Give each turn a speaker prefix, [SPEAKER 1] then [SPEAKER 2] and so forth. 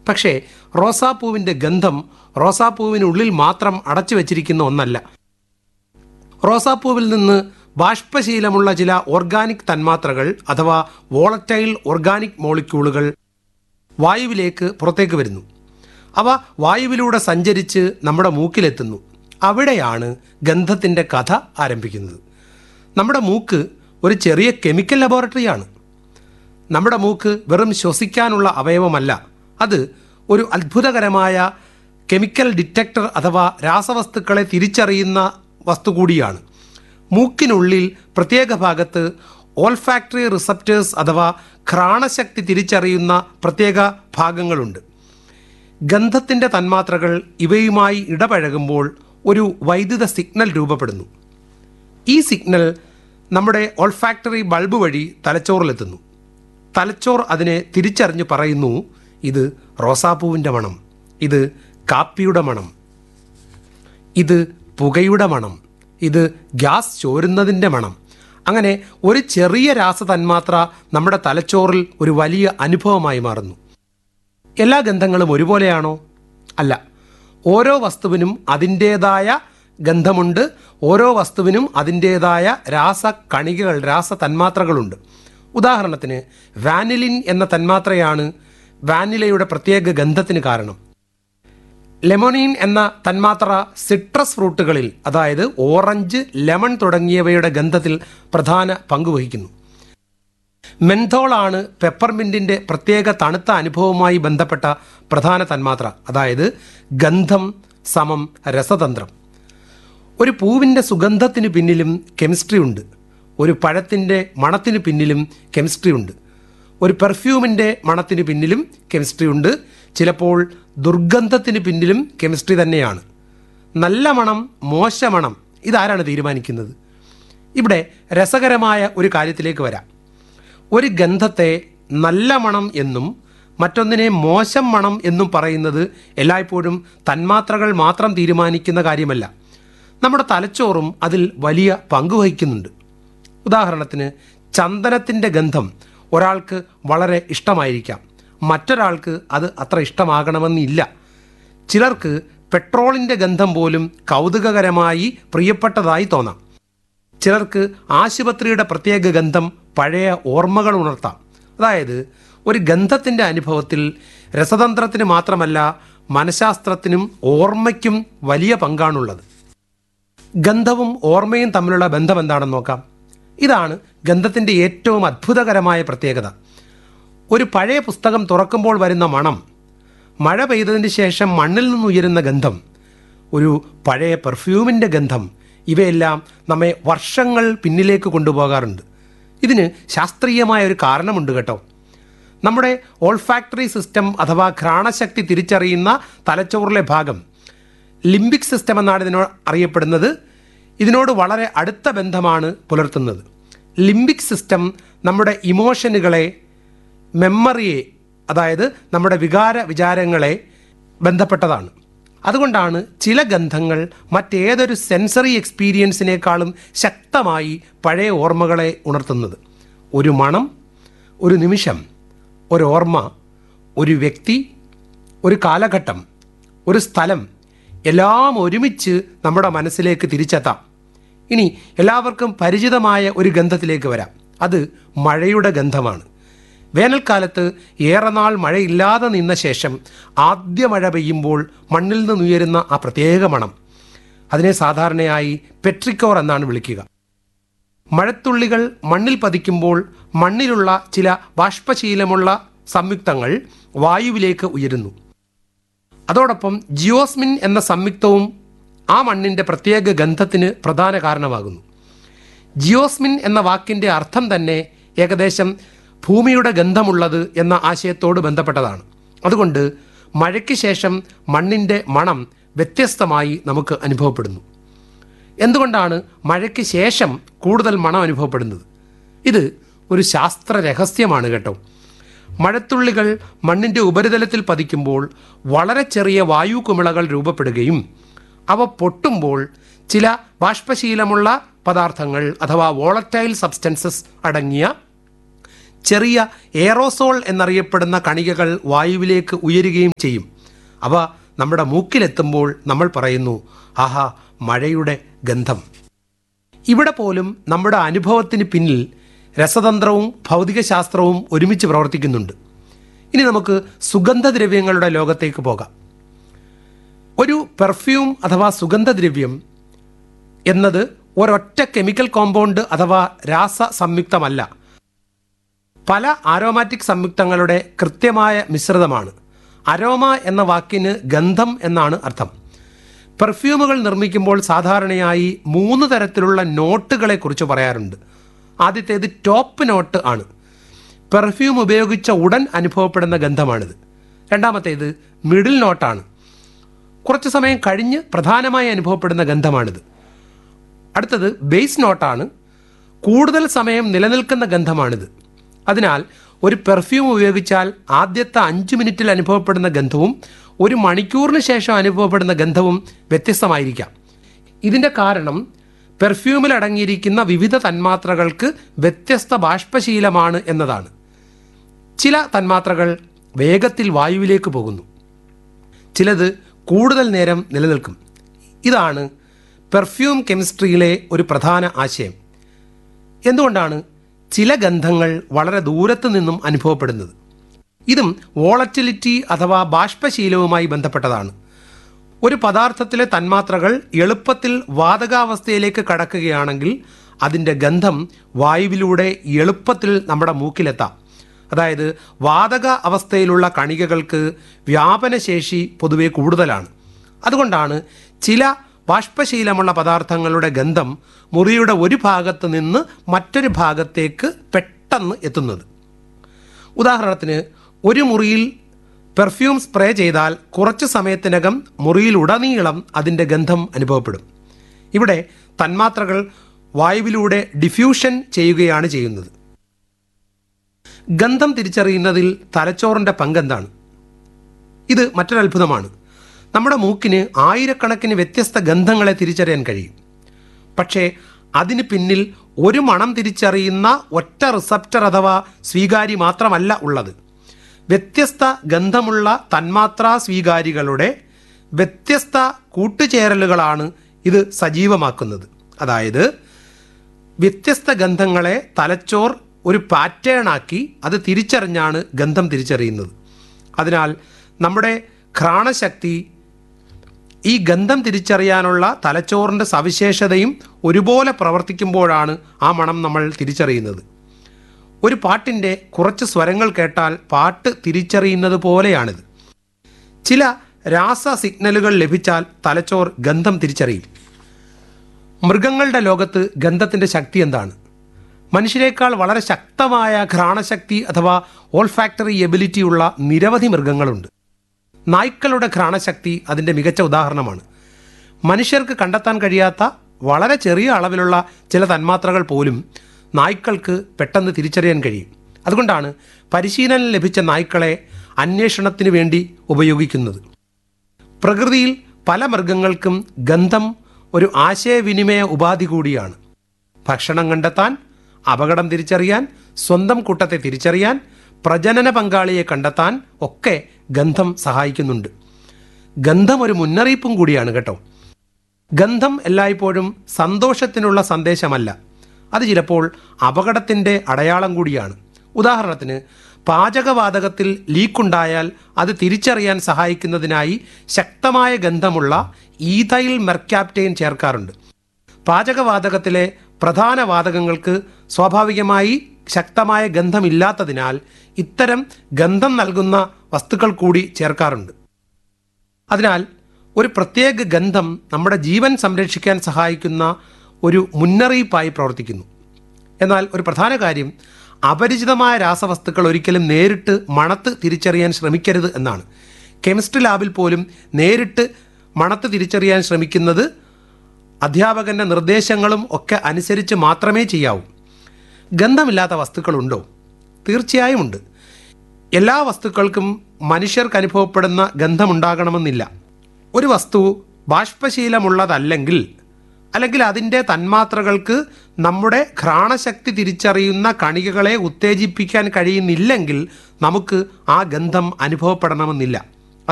[SPEAKER 1] പക്ഷേ റോസാപ്പൂവിൻ്റെ ഗന്ധം റോസാപ്പൂവിനുള്ളിൽ മാത്രം അടച്ചു വച്ചിരിക്കുന്ന ഒന്നല്ല റോസാപ്പൂവിൽ നിന്ന് ബാഷ്പശീലമുള്ള ചില ഓർഗാനിക് തന്മാത്രകൾ അഥവാ വോളറ്റൈൽ ഓർഗാനിക് മോളിക്യൂളുകൾ വായുവിലേക്ക് പുറത്തേക്ക് വരുന്നു അവ വായുവിലൂടെ സഞ്ചരിച്ച് നമ്മുടെ മൂക്കിലെത്തുന്നു അവിടെയാണ് ഗന്ധത്തിൻ്റെ കഥ ആരംഭിക്കുന്നത് നമ്മുടെ മൂക്ക് ഒരു ചെറിയ കെമിക്കൽ ലബോറട്ടറിയാണ് നമ്മുടെ മൂക്ക് വെറും ശ്വസിക്കാനുള്ള അവയവമല്ല അത് ഒരു അത്ഭുതകരമായ കെമിക്കൽ ഡിറ്റക്ടർ അഥവാ രാസവസ്തുക്കളെ തിരിച്ചറിയുന്ന വസ്തു കൂടിയാണ് മൂക്കിനുള്ളിൽ പ്രത്യേക ഭാഗത്ത് ഓൾഫാക്ടറി റിസപ്റ്റേഴ്സ് അഥവാ ഘ്രാണശക്തി തിരിച്ചറിയുന്ന പ്രത്യേക ഭാഗങ്ങളുണ്ട് ഗന്ധത്തിൻ്റെ തന്മാത്രകൾ ഇവയുമായി ഇടപഴകുമ്പോൾ ഒരു വൈദ്യുത സിഗ്നൽ രൂപപ്പെടുന്നു ഈ സിഗ്നൽ നമ്മുടെ ഓൾഫാക്ടറി ബൾബ് വഴി തലച്ചോറിലെത്തുന്നു തലച്ചോർ അതിനെ തിരിച്ചറിഞ്ഞ് പറയുന്നു ഇത് റോസാപ്പൂവിൻ്റെ മണം ഇത് കാപ്പിയുടെ മണം ഇത് പുകയുടെ മണം ഇത് ഗ്യാസ് ചോരുന്നതിൻ്റെ മണം അങ്ങനെ ഒരു ചെറിയ രാസതന്മാത്ര നമ്മുടെ തലച്ചോറിൽ ഒരു വലിയ അനുഭവമായി മാറുന്നു എല്ലാ ഗന്ധങ്ങളും ഒരുപോലെയാണോ അല്ല ഓരോ വസ്തുവിനും അതിൻ്റേതായ ഗന്ധമുണ്ട് ഓരോ വസ്തുവിനും അതിൻ്റേതായ രാസ കണികകൾ രാസ തന്മാത്രകളുണ്ട് ഉദാഹരണത്തിന് വാനിലിൻ എന്ന തന്മാത്രയാണ് വാനിലയുടെ പ്രത്യേക ഗന്ധത്തിന് കാരണം ലെമോണീൻ എന്ന തന്മാത്ര സിട്രസ് ഫ്രൂട്ടുകളിൽ അതായത് ഓറഞ്ച് ലെമൺ തുടങ്ങിയവയുടെ ഗന്ധത്തിൽ പ്രധാന പങ്ക് വഹിക്കുന്നു മെൻതോളാണ് പെപ്പർമിൻറ്റിൻ്റെ പ്രത്യേക തണുത്ത അനുഭവവുമായി ബന്ധപ്പെട്ട പ്രധാന തന്മാത്ര അതായത് ഗന്ധം സമം രസതന്ത്രം ഒരു പൂവിൻ്റെ സുഗന്ധത്തിന് പിന്നിലും കെമിസ്ട്രി ഉണ്ട് ഒരു പഴത്തിൻ്റെ മണത്തിന് പിന്നിലും കെമിസ്ട്രി ഉണ്ട് ഒരു പെർഫ്യൂമിൻ്റെ മണത്തിന് പിന്നിലും കെമിസ്ട്രി ഉണ്ട് ചിലപ്പോൾ ദുർഗന്ധത്തിന് പിന്നിലും കെമിസ്ട്രി തന്നെയാണ് നല്ല മണം മോശ മണം ഇതാരാണ് തീരുമാനിക്കുന്നത് ഇവിടെ രസകരമായ ഒരു കാര്യത്തിലേക്ക് വരാം ഒരു ഗന്ധത്തെ നല്ല മണം എന്നും മറ്റൊന്നിനെ മോശം മണം എന്നും പറയുന്നത് എല്ലായ്പ്പോഴും തന്മാത്രകൾ മാത്രം തീരുമാനിക്കുന്ന കാര്യമല്ല നമ്മുടെ തലച്ചോറും അതിൽ വലിയ പങ്ക് വഹിക്കുന്നുണ്ട് ഉദാഹരണത്തിന് ചന്ദനത്തിൻ്റെ ഗന്ധം ഒരാൾക്ക് വളരെ ഇഷ്ടമായിരിക്കാം മറ്റൊരാൾക്ക് അത് അത്ര ഇഷ്ടമാകണമെന്നില്ല ചിലർക്ക് പെട്രോളിൻ്റെ ഗന്ധം പോലും കൗതുകകരമായി പ്രിയപ്പെട്ടതായി തോന്നാം ചിലർക്ക് ആശുപത്രിയുടെ പ്രത്യേക ഗന്ധം പഴയ ഓർമ്മകൾ ഉണർത്താം അതായത് ഒരു ഗന്ധത്തിൻ്റെ അനുഭവത്തിൽ രസതന്ത്രത്തിന് മാത്രമല്ല മനഃശാസ്ത്രത്തിനും ഓർമ്മയ്ക്കും വലിയ പങ്കാണുള്ളത് ഗന്ധവും ഓർമ്മയും തമ്മിലുള്ള ബന്ധം എന്താണെന്ന് നോക്കാം ഇതാണ് ഗന്ധത്തിൻ്റെ ഏറ്റവും അത്ഭുതകരമായ പ്രത്യേകത ഒരു പഴയ പുസ്തകം തുറക്കുമ്പോൾ വരുന്ന മണം മഴ പെയ്തതിന് ശേഷം മണ്ണിൽ നിന്നുയരുന്ന ഗന്ധം ഒരു പഴയ പെർഫ്യൂമിൻ്റെ ഗന്ധം ഇവയെല്ലാം നമ്മെ വർഷങ്ങൾ പിന്നിലേക്ക് കൊണ്ടുപോകാറുണ്ട് ഇതിന് ശാസ്ത്രീയമായ ഒരു കാരണമുണ്ട് കേട്ടോ നമ്മുടെ ഓൾഫാക്ടറി സിസ്റ്റം അഥവാ ഘ്രാണശക്തി തിരിച്ചറിയുന്ന തലച്ചോറിലെ ഭാഗം ലിംബിക് സിസ്റ്റം എന്നാണ് ഇതിനോട് അറിയപ്പെടുന്നത് ഇതിനോട് വളരെ അടുത്ത ബന്ധമാണ് പുലർത്തുന്നത് ലിംബിക് സിസ്റ്റം നമ്മുടെ ഇമോഷനുകളെ മെമ്മറിയെ അതായത് നമ്മുടെ വികാര വിചാരങ്ങളെ ബന്ധപ്പെട്ടതാണ് അതുകൊണ്ടാണ് ചില ഗന്ധങ്ങൾ മറ്റേതൊരു സെൻസറി എക്സ്പീരിയൻസിനേക്കാളും ശക്തമായി പഴയ ഓർമ്മകളെ ഉണർത്തുന്നത് ഒരു മണം ഒരു നിമിഷം ഒരു ഓർമ്മ ഒരു വ്യക്തി ഒരു കാലഘട്ടം ഒരു സ്ഥലം എല്ലാം ഒരുമിച്ച് നമ്മുടെ മനസ്സിലേക്ക് തിരിച്ചെത്താം ഇനി എല്ലാവർക്കും പരിചിതമായ ഒരു ഗന്ധത്തിലേക്ക് വരാം അത് മഴയുടെ ഗന്ധമാണ് വേനൽക്കാലത്ത് ഏറെ നാൾ മഴയില്ലാതെ നിന്ന ശേഷം ആദ്യ മഴ പെയ്യുമ്പോൾ മണ്ണിൽ നിന്നുയരുന്ന ആ പ്രത്യേക മണം അതിനെ സാധാരണയായി പെട്രിക്കോർ എന്നാണ് വിളിക്കുക മഴത്തുള്ളികൾ മണ്ണിൽ പതിക്കുമ്പോൾ മണ്ണിലുള്ള ചില ബാഷ്പശീലമുള്ള സംയുക്തങ്ങൾ വായുവിലേക്ക് ഉയരുന്നു അതോടൊപ്പം ജിയോസ്മിൻ എന്ന സംയുക്തവും ആ മണ്ണിൻ്റെ പ്രത്യേക ഗന്ധത്തിന് പ്രധാന കാരണമാകുന്നു ജിയോസ്മിൻ എന്ന വാക്കിൻ്റെ അർത്ഥം തന്നെ ഏകദേശം ഭൂമിയുടെ ഗന്ധമുള്ളത് എന്ന ആശയത്തോട് ബന്ധപ്പെട്ടതാണ് അതുകൊണ്ട് മഴയ്ക്ക് ശേഷം മണ്ണിൻ്റെ മണം വ്യത്യസ്തമായി നമുക്ക് അനുഭവപ്പെടുന്നു എന്തുകൊണ്ടാണ് മഴയ്ക്ക് ശേഷം കൂടുതൽ മണം അനുഭവപ്പെടുന്നത് ഇത് ഒരു ശാസ്ത്ര രഹസ്യമാണ് കേട്ടോ മഴത്തുള്ളികൾ മണ്ണിൻ്റെ ഉപരിതലത്തിൽ പതിക്കുമ്പോൾ വളരെ ചെറിയ വായു കുമിളകൾ രൂപപ്പെടുകയും അവ പൊട്ടുമ്പോൾ ചില ബാഷ്പശീലമുള്ള പദാർത്ഥങ്ങൾ അഥവാ വോളറ്റൈൽ സബ്സ്റ്റൻസസ് അടങ്ങിയ ചെറിയ എയറോസോൾ എന്നറിയപ്പെടുന്ന കണികകൾ വായുവിലേക്ക് ഉയരുകയും ചെയ്യും അവ നമ്മുടെ മൂക്കിലെത്തുമ്പോൾ നമ്മൾ പറയുന്നു ആഹാ മഴയുടെ ഗന്ധം ഇവിടെ പോലും നമ്മുടെ അനുഭവത്തിന് പിന്നിൽ രസതന്ത്രവും ഭൗതികശാസ്ത്രവും ഒരുമിച്ച് പ്രവർത്തിക്കുന്നുണ്ട് ഇനി നമുക്ക് സുഗന്ധദ്രവ്യങ്ങളുടെ ലോകത്തേക്ക് പോകാം ഒരു പെർഫ്യൂം അഥവാ സുഗന്ധദ്രവ്യം എന്നത് ഒരൊറ്റ കെമിക്കൽ കോമ്പൗണ്ട് അഥവാ രാസ സംയുക്തമല്ല പല ആരോമാറ്റിക് സംയുക്തങ്ങളുടെ കൃത്യമായ മിശ്രിതമാണ് അരോമ എന്ന വാക്കിന് ഗന്ധം എന്നാണ് അർത്ഥം പെർഫ്യൂമുകൾ നിർമ്മിക്കുമ്പോൾ സാധാരണയായി മൂന്ന് തരത്തിലുള്ള നോട്ടുകളെ കുറിച്ച് പറയാറുണ്ട് ആദ്യത്തേത് ടോപ്പ് നോട്ട് ആണ് പെർഫ്യൂം ഉപയോഗിച്ച ഉടൻ അനുഭവപ്പെടുന്ന ഗന്ധമാണിത് രണ്ടാമത്തേത് മിഡിൽ നോട്ടാണ് കുറച്ച് സമയം കഴിഞ്ഞ് പ്രധാനമായി അനുഭവപ്പെടുന്ന ഗന്ധമാണിത് അടുത്തത് ബേസ് നോട്ടാണ് കൂടുതൽ സമയം നിലനിൽക്കുന്ന ഗന്ധമാണിത് അതിനാൽ ഒരു പെർഫ്യൂം ഉപയോഗിച്ചാൽ ആദ്യത്തെ അഞ്ച് മിനിറ്റിൽ അനുഭവപ്പെടുന്ന ഗന്ധവും ഒരു മണിക്കൂറിന് ശേഷം അനുഭവപ്പെടുന്ന ഗന്ധവും വ്യത്യസ്തമായിരിക്കാം ഇതിൻ്റെ കാരണം പെർഫ്യൂമിൽ അടങ്ങിയിരിക്കുന്ന വിവിധ തന്മാത്രകൾക്ക് വ്യത്യസ്ത ബാഷ്പശീലമാണ് എന്നതാണ് ചില തന്മാത്രകൾ വേഗത്തിൽ വായുവിലേക്ക് പോകുന്നു ചിലത് കൂടുതൽ നേരം നിലനിൽക്കും ഇതാണ് പെർഫ്യൂം കെമിസ്ട്രിയിലെ ഒരു പ്രധാന ആശയം എന്തുകൊണ്ടാണ് ചില ഗന്ധങ്ങൾ വളരെ ദൂരത്ത് നിന്നും അനുഭവപ്പെടുന്നത് ഇതും വോളറ്റിലിറ്റി അഥവാ ബാഷ്പശീലവുമായി ബന്ധപ്പെട്ടതാണ് ഒരു പദാർത്ഥത്തിലെ തന്മാത്രകൾ എളുപ്പത്തിൽ വാതകാവസ്ഥയിലേക്ക് കടക്കുകയാണെങ്കിൽ അതിൻ്റെ ഗന്ധം വായുവിലൂടെ എളുപ്പത്തിൽ നമ്മുടെ മൂക്കിലെത്താം അതായത് വാതക അവസ്ഥയിലുള്ള കണികകൾക്ക് വ്യാപനശേഷി പൊതുവെ കൂടുതലാണ് അതുകൊണ്ടാണ് ചില ബാഷ്പശീലമുള്ള പദാർത്ഥങ്ങളുടെ ഗന്ധം മുറിയുടെ ഒരു ഭാഗത്ത് നിന്ന് മറ്റൊരു ഭാഗത്തേക്ക് പെട്ടെന്ന് എത്തുന്നത് ഉദാഹരണത്തിന് ഒരു മുറിയിൽ പെർഫ്യൂം സ്പ്രേ ചെയ്താൽ കുറച്ച് സമയത്തിനകം മുറിയിലുടനീളം അതിൻ്റെ ഗന്ധം അനുഭവപ്പെടും ഇവിടെ തന്മാത്രകൾ വായുവിലൂടെ ഡിഫ്യൂഷൻ ചെയ്യുകയാണ് ചെയ്യുന്നത് ഗന്ധം തിരിച്ചറിയുന്നതിൽ തലച്ചോറിൻ്റെ പങ്കെന്താണ് ഇത് മറ്റൊരു അത്ഭുതമാണ് നമ്മുടെ മൂക്കിന് ആയിരക്കണക്കിന് വ്യത്യസ്ത ഗന്ധങ്ങളെ തിരിച്ചറിയാൻ കഴിയും പക്ഷേ അതിന് പിന്നിൽ ഒരു മണം തിരിച്ചറിയുന്ന ഒറ്റ റിസപ്റ്റർ അഥവാ സ്വീകാരി മാത്രമല്ല ഉള്ളത് വ്യത്യസ്ത ഗന്ധമുള്ള തന്മാത്രാ സ്വീകാരികളുടെ വ്യത്യസ്ത കൂട്ടുചേരലുകളാണ് ഇത് സജീവമാക്കുന്നത് അതായത് വ്യത്യസ്ത ഗന്ധങ്ങളെ തലച്ചോർ ഒരു പാറ്റേൺ ആക്കി അത് തിരിച്ചറിഞ്ഞാണ് ഗന്ധം തിരിച്ചറിയുന്നത് അതിനാൽ നമ്മുടെ ഘ്രാണശക്തി ഈ ഗന്ധം തിരിച്ചറിയാനുള്ള തലച്ചോറിൻ്റെ സവിശേഷതയും ഒരുപോലെ പ്രവർത്തിക്കുമ്പോഴാണ് ആ മണം നമ്മൾ തിരിച്ചറിയുന്നത് ഒരു പാട്ടിൻ്റെ കുറച്ച് സ്വരങ്ങൾ കേട്ടാൽ പാട്ട് തിരിച്ചറിയുന്നത് പോലെയാണിത് ചില രാസ സിഗ്നലുകൾ ലഭിച്ചാൽ തലച്ചോർ ഗന്ധം തിരിച്ചറിയും മൃഗങ്ങളുടെ ലോകത്ത് ഗന്ധത്തിൻ്റെ ശക്തി എന്താണ് മനുഷ്യരെക്കാൾ വളരെ ശക്തമായ ഘ്രാണശക്തി അഥവാ ഓൾഫാക്ടറി എബിലിറ്റി ഉള്ള നിരവധി മൃഗങ്ങളുണ്ട് നായ്ക്കളുടെ ഘ്രാണശക്തി അതിൻ്റെ മികച്ച ഉദാഹരണമാണ് മനുഷ്യർക്ക് കണ്ടെത്താൻ കഴിയാത്ത വളരെ ചെറിയ അളവിലുള്ള ചില തന്മാത്രകൾ പോലും നായ്ക്കൾക്ക് പെട്ടെന്ന് തിരിച്ചറിയാൻ കഴിയും അതുകൊണ്ടാണ് പരിശീലനം ലഭിച്ച നായ്ക്കളെ അന്വേഷണത്തിന് വേണ്ടി ഉപയോഗിക്കുന്നത് പ്രകൃതിയിൽ പല മൃഗങ്ങൾക്കും ഗന്ധം ഒരു ആശയവിനിമയ ഉപാധി കൂടിയാണ് ഭക്ഷണം കണ്ടെത്താൻ അപകടം തിരിച്ചറിയാൻ സ്വന്തം കൂട്ടത്തെ തിരിച്ചറിയാൻ പ്രജനന പങ്കാളിയെ കണ്ടെത്താൻ ഒക്കെ ഗന്ധം സഹായിക്കുന്നുണ്ട് ഗന്ധം ഒരു മുന്നറിയിപ്പും കൂടിയാണ് കേട്ടോ ഗന്ധം എല്ലായ്പ്പോഴും സന്തോഷത്തിനുള്ള സന്ദേശമല്ല അത് ചിലപ്പോൾ അപകടത്തിൻ്റെ അടയാളം കൂടിയാണ് ഉദാഹരണത്തിന് പാചകവാതകത്തിൽ ലീക്കുണ്ടായാൽ അത് തിരിച്ചറിയാൻ സഹായിക്കുന്നതിനായി ശക്തമായ ഗന്ധമുള്ള ഈഥൈൽ മെർക്യാപ്റ്റൈൻ ചേർക്കാറുണ്ട് പാചകവാതകത്തിലെ പ്രധാന വാതകങ്ങൾക്ക് സ്വാഭാവികമായി ശക്തമായ ഗന്ധമില്ലാത്തതിനാൽ ഇത്തരം ഗന്ധം നൽകുന്ന വസ്തുക്കൾ കൂടി ചേർക്കാറുണ്ട് അതിനാൽ ഒരു പ്രത്യേക ഗന്ധം നമ്മുടെ ജീവൻ സംരക്ഷിക്കാൻ സഹായിക്കുന്ന ഒരു മുന്നറിയിപ്പായി പ്രവർത്തിക്കുന്നു എന്നാൽ ഒരു പ്രധാന കാര്യം അപരിചിതമായ രാസവസ്തുക്കൾ ഒരിക്കലും നേരിട്ട് മണത്ത് തിരിച്ചറിയാൻ ശ്രമിക്കരുത് എന്നാണ് കെമിസ്ട്രി ലാബിൽ പോലും നേരിട്ട് മണത്ത് തിരിച്ചറിയാൻ ശ്രമിക്കുന്നത് അധ്യാപകന്റെ നിർദ്ദേശങ്ങളും ഒക്കെ അനുസരിച്ച് മാത്രമേ ചെയ്യാവൂ ഗന്ധമില്ലാത്ത വസ്തുക്കളുണ്ടോ തീർച്ചയായും ഉണ്ട് എല്ലാ വസ്തുക്കൾക്കും മനുഷ്യർക്ക് അനുഭവപ്പെടുന്ന ഗന്ധമുണ്ടാകണമെന്നില്ല ഒരു വസ്തു ബാഷ്പശീലമുള്ളതല്ലെങ്കിൽ അല്ലെങ്കിൽ അതിൻ്റെ തന്മാത്രകൾക്ക് നമ്മുടെ ഘ്രാണശക്തി തിരിച്ചറിയുന്ന കണികകളെ ഉത്തേജിപ്പിക്കാൻ കഴിയുന്നില്ലെങ്കിൽ നമുക്ക് ആ ഗന്ധം അനുഭവപ്പെടണമെന്നില്ല